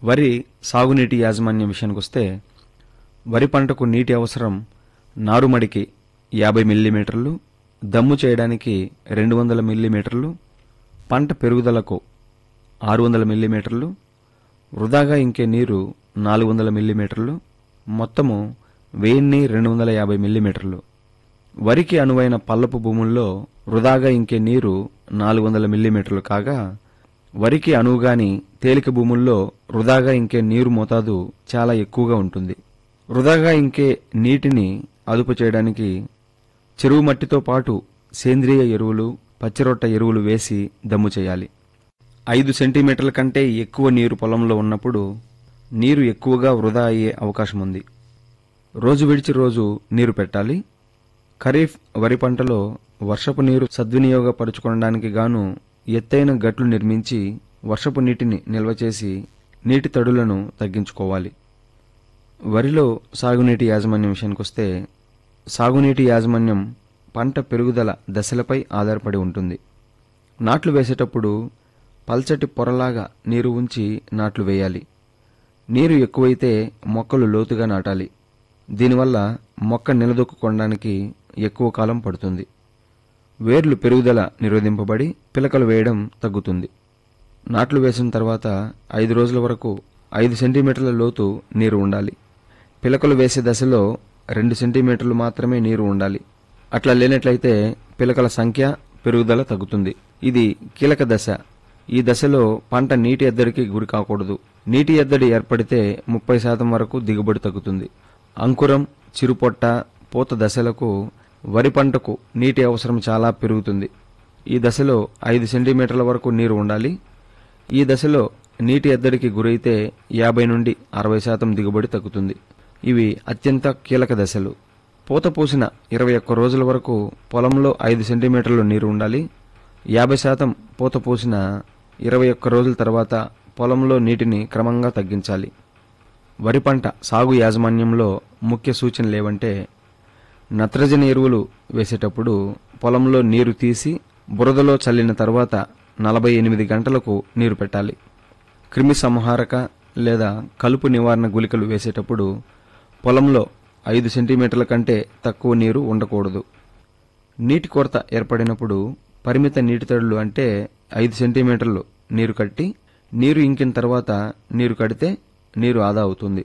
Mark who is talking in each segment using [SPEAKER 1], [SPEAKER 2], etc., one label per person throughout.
[SPEAKER 1] వరి సాగునీటి యాజమాన్యం విషయానికి వస్తే వరి పంటకు నీటి అవసరం నారుమడికి యాభై మిల్లీమీటర్లు దమ్ము చేయడానికి రెండు వందల మిల్లీమీటర్లు పంట పెరుగుదలకు ఆరు వందల మిల్లీమీటర్లు వృధాగా ఇంకే నీరు నాలుగు వందల మిల్లీమీటర్లు మొత్తము వెయ్యిన్ని రెండు వందల యాభై మిల్లీమీటర్లు వరికి అనువైన పల్లపు భూముల్లో వృధాగా ఇంకే నీరు నాలుగు వందల మిల్లీమీటర్లు కాగా వరికి అనువుగాని తేలిక భూముల్లో వృధాగా ఇంకే నీరు మోతాదు చాలా ఎక్కువగా ఉంటుంది వృధాగా ఇంకే నీటిని అదుపు చేయడానికి చెరువు మట్టితో పాటు సేంద్రియ ఎరువులు పచ్చిరొట్ట ఎరువులు వేసి దమ్ము చేయాలి ఐదు సెంటీమీటర్ల కంటే ఎక్కువ నీరు పొలంలో ఉన్నప్పుడు నీరు ఎక్కువగా వృధా అయ్యే అవకాశం ఉంది రోజు విడిచి రోజు నీరు పెట్టాలి ఖరీఫ్ వరి పంటలో వర్షపు నీరు సద్వినియోగపరుచుకోవడానికి గాను ఎత్తైన గట్లు నిర్మించి వర్షపు నీటిని నిల్వ చేసి నీటి తడులను తగ్గించుకోవాలి వరిలో సాగునీటి యాజమాన్యం విషయానికొస్తే సాగునీటి యాజమాన్యం పంట పెరుగుదల దశలపై ఆధారపడి ఉంటుంది నాట్లు వేసేటప్పుడు పల్చటి పొరలాగా నీరు ఉంచి నాట్లు వేయాలి నీరు ఎక్కువైతే మొక్కలు లోతుగా నాటాలి దీనివల్ల మొక్క నిలదొక్కుకోవడానికి ఎక్కువ కాలం పడుతుంది వేర్లు పెరుగుదల నిరోధింపబడి పిలకలు వేయడం తగ్గుతుంది నాట్లు వేసిన తర్వాత ఐదు రోజుల వరకు ఐదు సెంటీమీటర్ల లోతు నీరు ఉండాలి పిలకలు వేసే దశలో రెండు సెంటీమీటర్లు మాత్రమే నీరు ఉండాలి అట్లా లేనట్లయితే పిలకల సంఖ్య పెరుగుదల తగ్గుతుంది ఇది కీలక దశ ఈ దశలో పంట నీటి ఎద్దడికి గురి కాకూడదు నీటి ఎద్దడి ఏర్పడితే ముప్పై శాతం వరకు దిగుబడి తగ్గుతుంది అంకురం చిరుపొట్ట పూత దశలకు వరి పంటకు నీటి అవసరం చాలా పెరుగుతుంది ఈ దశలో ఐదు సెంటీమీటర్ల వరకు నీరు ఉండాలి ఈ దశలో నీటి ఎద్దడికి గురైతే యాభై నుండి అరవై శాతం దిగుబడి తగ్గుతుంది ఇవి అత్యంత కీలక దశలు పూత పూసిన ఇరవై ఒక్క రోజుల వరకు పొలంలో ఐదు సెంటీమీటర్లు నీరు ఉండాలి యాభై శాతం పూత పూసిన ఇరవై ఒక్క రోజుల తర్వాత పొలంలో నీటిని క్రమంగా తగ్గించాలి వరి పంట సాగు యాజమాన్యంలో ముఖ్య సూచనలు ఏవంటే నత్రజని ఎరువులు వేసేటప్పుడు పొలంలో నీరు తీసి బురదలో చల్లిన తర్వాత నలభై ఎనిమిది గంటలకు నీరు పెట్టాలి క్రిమి సంహారక లేదా కలుపు నివారణ గుళికలు వేసేటప్పుడు పొలంలో ఐదు సెంటీమీటర్ల కంటే తక్కువ నీరు ఉండకూడదు నీటి కొరత ఏర్పడినప్పుడు పరిమిత నీటి తడులు అంటే ఐదు సెంటీమీటర్లు నీరు కట్టి నీరు ఇంకిన తర్వాత నీరు కడితే నీరు ఆదా అవుతుంది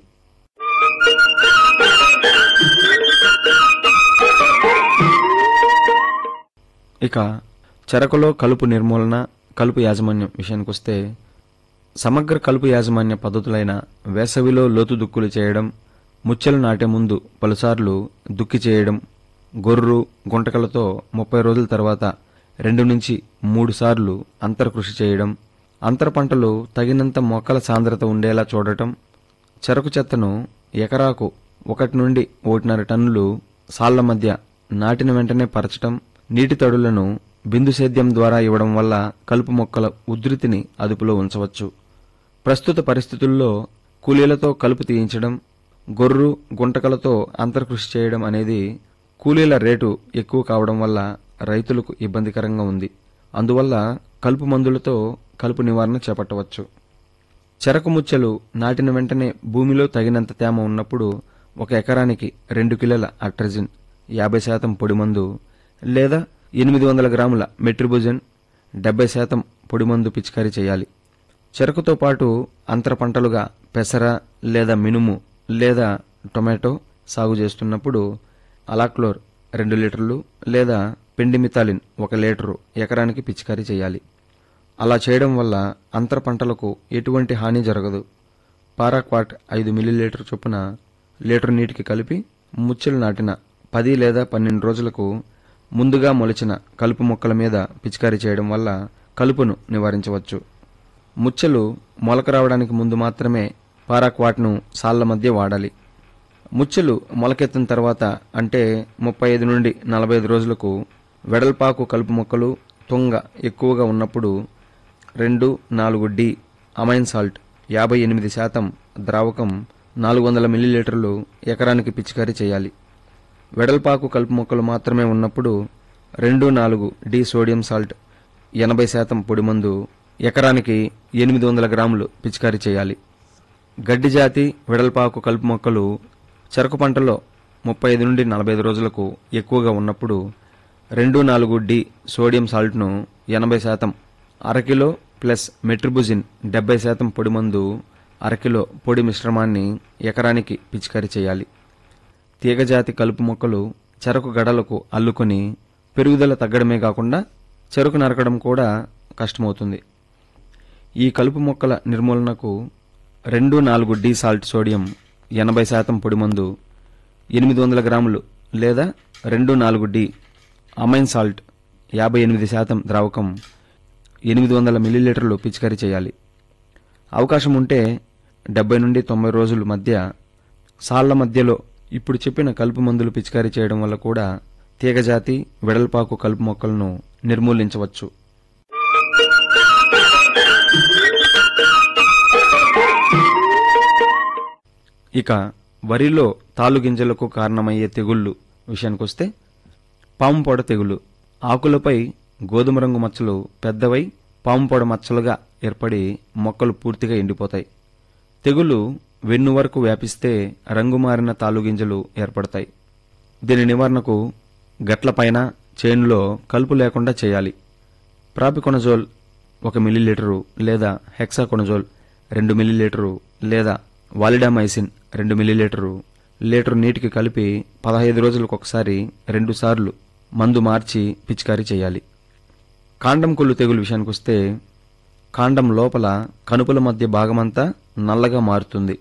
[SPEAKER 1] ఇక చెరకులో కలుపు నిర్మూలన కలుపు యాజమాన్యం విషయానికొస్తే సమగ్ర కలుపు యాజమాన్య పద్ధతులైన వేసవిలో లోతు దుక్కులు చేయడం ముచ్చెలు నాటే ముందు పలుసార్లు దుక్కి చేయడం గొర్రు గుంటకలతో ముప్పై రోజుల తర్వాత రెండు నుంచి మూడు సార్లు అంతర కృషి చేయడం అంతర పంటలు తగినంత మొక్కల సాంద్రత ఉండేలా చూడటం చెరకు చెత్తను ఎకరాకు ఒకటి నుండి ఒకటిన్నర టన్నులు సాళ్ల మధ్య నాటిన వెంటనే పరచటం నీటి తడులను బిందు సేద్యం ద్వారా ఇవ్వడం వల్ల కలుపు మొక్కల ఉధృతిని అదుపులో ఉంచవచ్చు ప్రస్తుత పరిస్థితుల్లో కూలీలతో కలుపు తీయించడం గొర్రు గుంటకలతో అంతర్కృషి చేయడం అనేది కూలీల రేటు ఎక్కువ కావడం వల్ల రైతులకు ఇబ్బందికరంగా ఉంది అందువల్ల కలుపు మందులతో కలుపు నివారణ చేపట్టవచ్చు చెరకు ముచ్చెలు నాటిన వెంటనే భూమిలో తగినంత తేమ ఉన్నప్పుడు ఒక ఎకరానికి రెండు కిలోల అట్రజిన్ యాభై శాతం పొడిమందు లేదా ఎనిమిది వందల గ్రాముల మెట్రిబుజన్ డెబ్బై శాతం పొడిమందు పిచికారీ చేయాలి చెరకుతో పాటు అంతర పంటలుగా పెసర లేదా మినుము లేదా టొమాటో సాగు చేస్తున్నప్పుడు అలాక్లోర్ రెండు లీటర్లు లేదా పెండిమితాలిన్ ఒక లీటరు ఎకరానికి పిచికారీ చేయాలి అలా చేయడం వల్ల అంతర పంటలకు ఎటువంటి హాని జరగదు పారాక్వాట్ ఐదు మిల్లీలీటర్ చొప్పున లీటర్ నీటికి కలిపి ముచ్చెలు నాటిన పది లేదా పన్నెండు రోజులకు ముందుగా మొలిచిన కలుపు మొక్కల మీద పిచికారీ చేయడం వల్ల కలుపును నివారించవచ్చు ముచ్చెలు మొలక రావడానికి ముందు మాత్రమే పారాక్వాట్ను సాళ్ల మధ్య వాడాలి ముచ్చెలు మొలకెత్తిన తర్వాత అంటే ముప్పై ఐదు నుండి నలభై ఐదు రోజులకు వెడల్పాకు కలుపు మొక్కలు తుంగ ఎక్కువగా ఉన్నప్పుడు రెండు నాలుగు డి అమైన్ సాల్ట్ యాభై ఎనిమిది శాతం ద్రావకం నాలుగు వందల మిల్లీలీటర్లు ఎకరానికి పిచికారీ చేయాలి వెడల్పాకు కలుపు మొక్కలు మాత్రమే ఉన్నప్పుడు రెండు నాలుగు డి సోడియం సాల్ట్ ఎనభై శాతం పొడిమందు ఎకరానికి ఎనిమిది వందల గ్రాములు పిచికారీ చేయాలి గడ్డి జాతి వెడల్పాకు కలుపు మొక్కలు చెరకు పంటలో ముప్పై ఐదు నుండి నలభై ఐదు రోజులకు ఎక్కువగా ఉన్నప్పుడు రెండు నాలుగు డి సోడియం సాల్ట్ను ఎనభై శాతం అరకిలో ప్లస్ మెట్రిబుజిన్ డెబ్బై శాతం పొడి మందు అరకిలో పొడి మిశ్రమాన్ని ఎకరానికి పిచికారీ చేయాలి తీగజాతి కలుపు మొక్కలు చెరకు గడలకు అల్లుకొని పెరుగుదల తగ్గడమే కాకుండా చెరకు నరకడం కూడా కష్టమవుతుంది ఈ కలుపు మొక్కల నిర్మూలనకు రెండు నాలుగు డి సాల్ట్ సోడియం ఎనభై శాతం పొడిమందు ఎనిమిది వందల గ్రాములు లేదా రెండు నాలుగు డి అమైన్ సాల్ట్ యాభై ఎనిమిది శాతం ద్రావకం ఎనిమిది వందల మిల్లీలీటర్లు పిచికారీ చేయాలి అవకాశం ఉంటే డెబ్బై నుండి తొంభై రోజుల మధ్య సాళ్ల మధ్యలో ఇప్పుడు చెప్పిన కలుపు మందులు పిచికారీ చేయడం వల్ల కూడా తీగజాతి వెడల్పాకు కలుపు మొక్కలను నిర్మూలించవచ్చు ఇక వరిలో తాలు గింజలకు కారణమయ్యే తెగుళ్ళు విషయానికొస్తే పాము పొడ తెగులు ఆకులపై గోధుమ రంగు మచ్చలు పెద్దవై పాము పొడ మచ్చలుగా ఏర్పడి మొక్కలు పూర్తిగా ఎండిపోతాయి తెగులు వెన్ను వరకు వ్యాపిస్తే రంగు మారిన తాలు గింజలు ఏర్పడతాయి దీని నివారణకు గట్లపైన చేనులో కలుపు లేకుండా చేయాలి ప్రాపికొనజోల్ ఒక మిల్లీలీటరు లేదా హెక్సాకొనజోల్ రెండు మిల్లీలీటరు లేదా వాలిడామైసిన్ రెండు మిల్లీలీటరు లీటరు నీటికి కలిపి పదహైదు రోజులకు ఒకసారి రెండు సార్లు మందు మార్చి పిచికారీ చేయాలి కాండం కొల్లు తెగులు విషయానికొస్తే కాండం లోపల కనుపుల మధ్య భాగమంతా నల్లగా మారుతుంది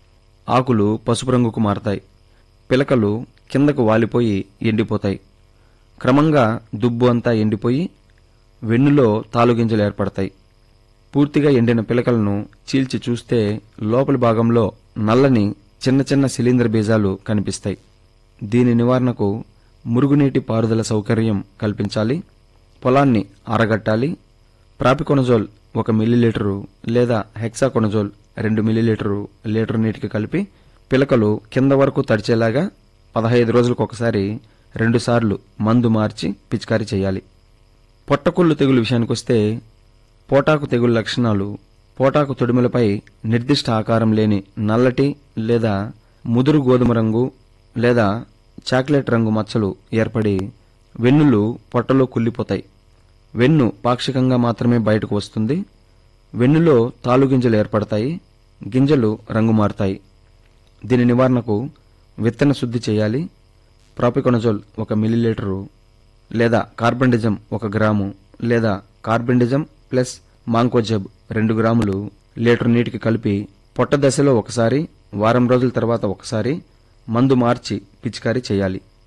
[SPEAKER 1] ఆకులు పసుపు రంగుకు మారతాయి పిలకలు కిందకు వాలిపోయి ఎండిపోతాయి క్రమంగా దుబ్బు అంతా ఎండిపోయి వెన్నులో తాలుగింజలు ఏర్పడతాయి పూర్తిగా ఎండిన పిలకలను చీల్చి చూస్తే లోపలి భాగంలో నల్లని చిన్న చిన్న శిలీంద్ర బీజాలు కనిపిస్తాయి దీని నివారణకు మురుగునీటి పారుదల సౌకర్యం కల్పించాలి పొలాన్ని ఆరగట్టాలి ప్రాపికొనజోల్ ఒక మిల్లీలీటరు లేదా హెక్సాకొనజోల్ రెండు మిల్లీలీటరు లీటర్ నీటికి కలిపి పిలకలు కింద వరకు తడిచేలాగా పదహైదు రోజులకు ఒకసారి రెండుసార్లు మందు మార్చి పిచికారీ చేయాలి పొట్టకొల్లు తెగులు విషయానికొస్తే పోటాకు తెగులు లక్షణాలు పోటాకు తొడిమలపై నిర్దిష్ట ఆకారం లేని నల్లటి లేదా ముదురు గోధుమ రంగు లేదా చాక్లెట్ రంగు మచ్చలు ఏర్పడి వెన్నులు పొట్టలో కుళ్ళిపోతాయి వెన్ను పాక్షికంగా మాత్రమే బయటకు వస్తుంది వెన్నులో తాలుగింజలు ఏర్పడతాయి గింజలు రంగు మారుతాయి దీని నివారణకు విత్తన శుద్ధి చేయాలి ప్రాపికొనజోల్ ఒక మిల్లీలీటరు లేదా కార్బండిజం ఒక గ్రాము లేదా కార్బండిజం ప్లస్ మాంకోజబ్ రెండు గ్రాములు లీటర్ నీటికి కలిపి పొట్ట దశలో ఒకసారి వారం రోజుల తర్వాత ఒకసారి మందు మార్చి పిచికారీ చేయాలి